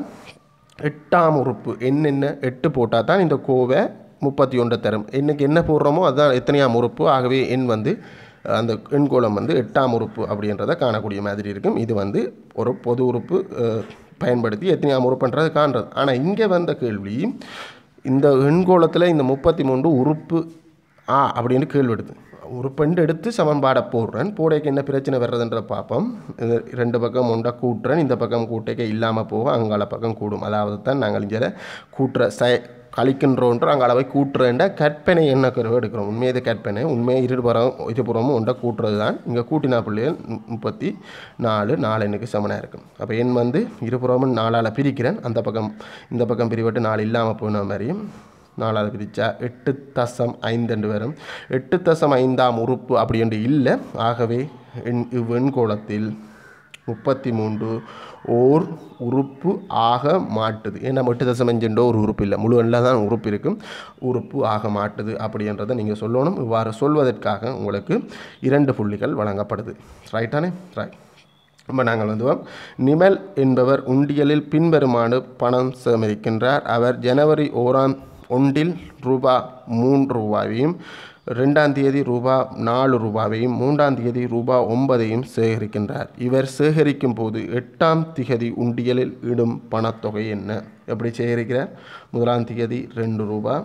எட்டாம் உறுப்பு என்னென்ன எட்டு போட்டால் தான் இந்த கோவை முப்பத்தி ஒன்றை தரும் என்னைக்கு என்ன போடுறோமோ அதுதான் எத்தனையாம் உறுப்பு ஆகவே எண் வந்து அந்த எண்கோளம் வந்து எட்டாம் உறுப்பு அப்படின்றத காணக்கூடிய மாதிரி இருக்கும் இது வந்து ஒரு பொது உறுப்பு அஹ், பயன்படுத்தி எத்தனையாம் உறுப்புன்றது காண்றது ஆனால் இங்கே வந்த கேள்வி இந்த எண்கோளத்தில் இந்த முப்பத்தி மூன்று உறுப்பு ஆ அப்படின்னு கேள்வி எடுத்து உறுப்பெண்டு எடுத்து சமன்பாடை போடுறேன் போடைக்கு என்ன பிரச்சனை வர்றதுன்ற பார்ப்போம் இது ரெண்டு பக்கம் ஒன்றா கூட்டுறேன் இந்த பக்கம் கூட்டைக்க இல்லாமல் போக அங்கால பக்கம் கூடும் அதாவது தான் நாங்கள் இங்கே கூட்டுற ச கழிக்கின்றோன்ற அங்கே அளவை கூட்டுறேன்டா கற்பனை என்ன கருவை எடுக்கிறோம் உண்மையை இது கற்பனை உண்மையை இருபுறம் இருபுறமும் ஒன்றை கூட்டுறது தான் இங்கே கூட்டினா பிள்ளைகள் மு- முப்பத்தி நாலு நாலு எண்ணுக்கு சமனாக இருக்கும் அப்போ எண் வந்து இருபுறமும் நாலால் பிரிக்கிறேன் அந்த பக்கம் இந்த பக்கம் பிரிவிட்டு நாலு இல்லாமல் போன மாதிரியும் நாலாவது பிரித்தா எட்டு தசம் ஐந்து வரும் எட்டு தசம் ஐந்தாம் உறுப்பு அப்படின்ட்டு இல்லை ஆகவே எண் இவ்வெண்கோளத்தில் முப்பத்தி மூன்று ஓர் உறுப்பு ஆக மாட்டுது ஏன்னா எட்டு தசம் அஞ்சுன்ற ஒரு உறுப்பு இல்லை முழு எண்ணில் தான் உறுப்பு இருக்கும் உறுப்பு ஆக மாட்டுது அப்படின்றத நீங்கள் சொல்லணும் இவ்வாறு சொல்வதற்காக உங்களுக்கு இரண்டு புள்ளிகள் வழங்கப்படுது ரைட்டானே ரைட் இப்போ நாங்கள் வந்து நிமல் என்பவர் உண்டியலில் பின்வருமாறு பணம் சேகரிக்கின்றார் அவர் ஜனவரி ஓராம் ஒன்றில் ரூபா மூன்று ரூபாயையும் ரெண்டாம் தேதி ரூபா நாலு ரூபாவையும் மூன்றாம் தேதி ரூபா ஒன்பதையும் சேகரிக்கின்றார் இவர் சேகரிக்கும் போது எட்டாம் திகதி உண்டியலில் இடும் பணத்தொகை என்ன எப்படி சேகரிக்கிறார் முதலாம் திகதி ரெண்டு ரூபா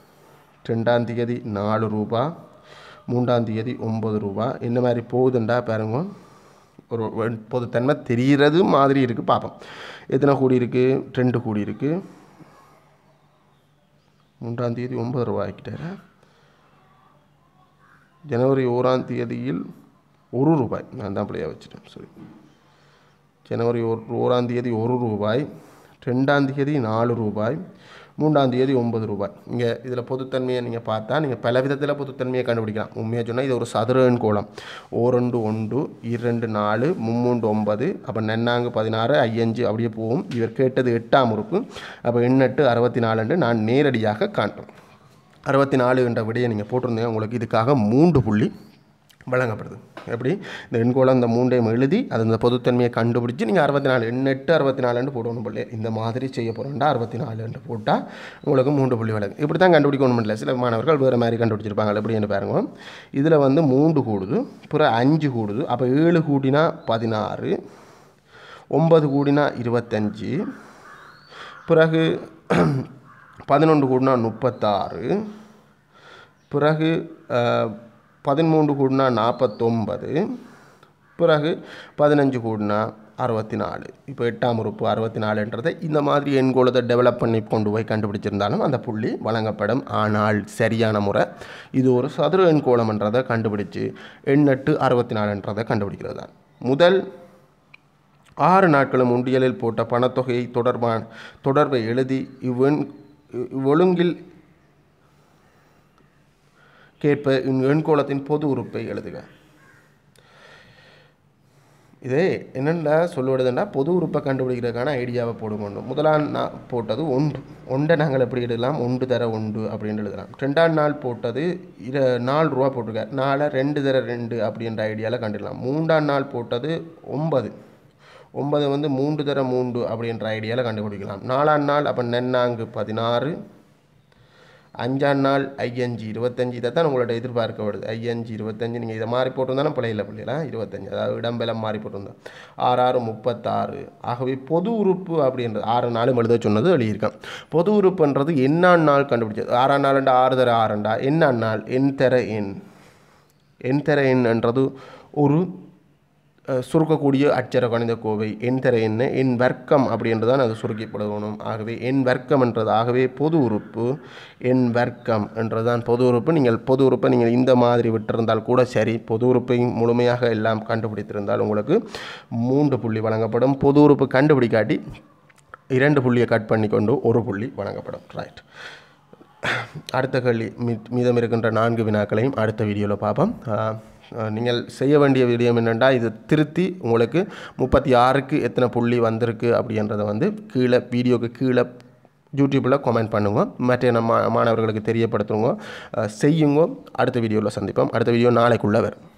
ரெண்டாம் தேதி நாலு ரூபா மூன்றாம் தேதி ஒம்பது ரூபா இந்த மாதிரி போகுதுண்டா பாருங்க ஒரு வெ- பொதுத்தன்மை தெரிகிறது மாதிரி இருக்குது பார்ப்போம் எத்தனை கூடி இருக்குது ரெண்டு கூடி இருக்குது மூன்றாம் தேதி ஒன்பது ரூபா ஆக்கிட்டாரா ஜனவரி ஓராம் தேதியில் ஒரு ரூபாய் நான் தான் பிள்ளையாக வச்சுட்டேன் சரி ஜனவரி ஒரு ஓராம் தேதி ஒரு ரூபாய் ரெண்டாம் தேதி நாலு ரூபாய் மூன்றாம் தேதி ஒன்பது ரூபாய் இங்கே இதில் பொதுத்தன்மையை நீங்கள் பார்த்தா நீங்கள் பல விதத்தில் பொதுத்தன்மையை கண்டுபிடிக்கலாம் உண்மையாக சொன்னால் இது ஒரு சதுர எண் கோலம் ஓரெண்டு ஒன்று இரண்டு நாலு மும்மூன்று ஒன்பது அப்போ நன்னாங்கு பதினாறு ஐயஞ்சு அப்படியே போகும் இவர் கேட்டது எட்டாம் உறுப்பு அப்போ எண்ணெட்டு அறுபத்தி நாலுன்னு நான் நேரடியாக காண்பேன் அறுபத்தி நாலு என்ற விடையை நீங்கள் போட்டிருந்தீங்க உங்களுக்கு இதுக்காக மூன்று புள்ளி வழங்கப்படுது எப்படி இந்த எண்கோளம் இந்த மூண்டையும் எழுதி அது இந்த பொதுத்தன்மையை கண்டுபிடிச்சி நீங்கள் அறுபத்தி நாலு எண்ணெட்டு அறுபத்தி நாலுன்னு போடணும் பிள்ளை இந்த மாதிரி செய்ய போகிறோம்டா அறுபத்தி நாலுன்னு போட்டால் உங்களுக்கு மூன்று புள்ளி வழங்கும் இப்படி தான் கண்டுபிடிக்கணும் இல்லை சில மாணவர்கள் வேறு மாதிரி கண்டுபிடிச்சிருப்பாங்க எப்படின்னு பாருங்க இதில் வந்து மூன்று கூடுது அப்புறம் அஞ்சு கூடுது அப்போ ஏழு கூட்டினா பதினாறு ஒன்பது கூடினா இருபத்தஞ்சு பிறகு பதினொன்று கூடினா முப்பத்தாறு பிறகு அஹ், பதிமூன்று கூடினா நாற்பத்தொன்பது பிறகு பதினஞ்சு கூடினா அறுபத்தி நாலு இப்போ எட்டாம் உறுப்பு அறுபத்தி நாலுன்றதை இந்த மாதிரி எண்கோளத்தை டெவலப் பண்ணி கொண்டு போய் கண்டுபிடிச்சிருந்தாலும் அந்த புள்ளி வழங்கப்படும் ஆனால் சரியான முறை இது ஒரு சதுர எண்கோளம்ன்றதை கண்டுபிடிச்சு எண்ணெட்டு அறுபத்தி நாலுன்றதை கண்டுபிடிக்கிறது தான் முதல் ஆறு நாட்களும் உண்டியலில் போட்ட பணத்தொகையை தொடர்பான தொடர்பை எழுதி இவ்வெண் இவ்வொழுங்கில் கேட்ப எண்கோளத்தின் பொது உறுப்பை எழுதுக இதே என்னென்ன சொல்லுவதுன்னா பொது உறுப்பை கண்டுபிடிக்கிறதுக்கான ஐடியாவை போடுக்கணும் முதலாம் நாள் போட்டது ஒன்று ஒன்றை நாங்கள் எப்படி எழுதலாம் ஒன்று தர ஒன்று அப்படின்னு எழுதலாம் ரெண்டாம் நாள் போட்டது இர நாலு ரூபா போட்டிருக்கார் நாளை ரெண்டு தர ரெண்டு அப்படின்ற ஐடியாவில் கண்டுடலாம் மூன்றாம் நாள் போட்டது ஒன்பது ஒன்பது வந்து மூன்று தர மூன்று அப்படின்ற ஐடியாவில் கண்டுபிடிக்கலாம் நாலாம் நாள் அப்போ நென்னாங்கு பதினாறு அஞ்சாம் நாள் ஐயஞ்சு இருபத்தஞ்சு இதை தான் உங்களோட எதிர்பார்க்கப்படுது ஐயஞ்சு இருபத்தஞ்சு நீங்கள் இதை மாறி போட்டிருந்தாலும் பிள்ளையில பிள்ளைகளா இருபத்தஞ்சு அதாவது இடம்பெலம் மாறி போட்டிருந்தோம் ஆறு ஆறு முப்பத்தாறு ஆகவே பொது உறுப்பு அப்படின்றது ஆறு நாளும் எழுத சொன்னது எழுதியிருக்கேன் பொது உறுப்புன்றது என்னாம் நாள் கண்டுபிடிச்சது ஆறாம் நாள்ண்டா ஆறு தர ஆறுண்டா என்னாம் நாள் என் தர எண் என் தர எண்ன்றது ஒரு அஹ், சுருக்கக்கூடிய அச்சர கணித கோவை என் தர என்ன என் வர்க்கம் அப்படின்றது தான் அது சுருக்கிப்படணும் ஆகவே என் வர்க்கம் என்றது ஆகவே பொது உறுப்பு என் வர்க்கம் என்றது தான் பொது உறுப்பு நீங்கள் பொது உறுப்பை நீங்கள் இந்த மாதிரி விட்டிருந்தால் கூட சரி பொது உறுப்பை முழுமையாக எல்லாம் கண்டுபிடித்திருந்தால் உங்களுக்கு மூன்று புள்ளி வழங்கப்படும் பொது உறுப்பு கண்டுபிடிக்காட்டி இரண்டு புள்ளியை கட் பண்ணி கொண்டு ஒரு புள்ளி வழங்கப்படும் ரைட் அடுத்த கேள்வி மீ- மீதம் இருக்கின்ற நான்கு வினாக்களையும் அடுத்த வீடியோவில் பார்ப்போம் ஆஹ், ஆஹ், நீங்கள் செய்ய வேண்டிய விடயம் என்னென்னா இது திருத்தி உங்களுக்கு முப்பத்தி ஆறுக்கு எத்தனை புள்ளி வந்திருக்கு அப்படின்றத வந்து கீழே வீடியோக்கு கீழே யூடியூப்பில் கமெண்ட் பண்ணுங்க மற்ற நம்ம மாணவர்களுக்கு தெரியப்படுத்துங்க ஆஹ், செய்யுங்க அடுத்த வீடியோவில் சந்திப்போம் அடுத்த வீடியோ நாளைக்குள்ளே வரும்